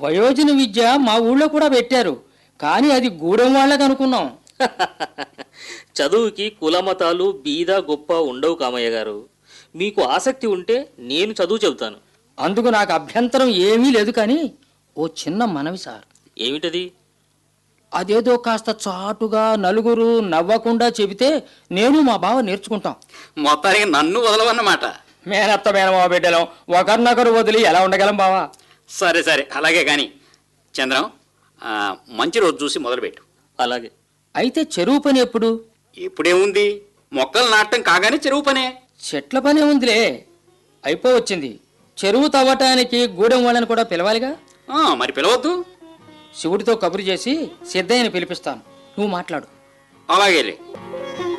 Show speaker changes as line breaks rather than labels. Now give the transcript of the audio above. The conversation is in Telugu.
వయోజన విద్య మా ఊళ్ళో కూడా పెట్టారు కానీ అది గూడెం వాళ్ళకి అనుకున్నాం
చదువుకి కులమతాలు బీద గొప్ప ఉండవు కామయ్య గారు మీకు ఆసక్తి ఉంటే నేను చదువు చెబుతాను
అందుకు నాకు అభ్యంతరం ఏమీ లేదు కానీ ఓ చిన్న మనవి సార్
ఏమిటది
అదేదో కాస్త చాటుగా నలుగురు నవ్వకుండా చెబితే నేను మా బావ నేర్చుకుంటాం
మొత్తానికి నన్ను వదలవన్నమాట
మేనత్త మేనమావ బిడ్డలం ఒకరినొకరు వదిలి ఎలా ఉండగలం బావా
సరే సరే అలాగే కానీ చంద్రం ఆ, మంచి రోజు చూసి మొదలుపెట్టు
అలాగే
అయితే చెరువు పని ఎప్పుడు
ఇప్పుడేముంది మొక్కలు నాటడం కాగానే చెరువు పనే
చెట్ల పని ఉందిలే అయిపోవచ్చింది చెరువు తవ్వటానికి గూడెం వాళ్ళని కూడా పిలవాలిగా
ఆ, మరి పిలవద్దు
శివుడితో కబురు చేసి సిద్ధయ్యని పిలిపిస్తాను నువ్వు మాట్లాడు
అలాగేలే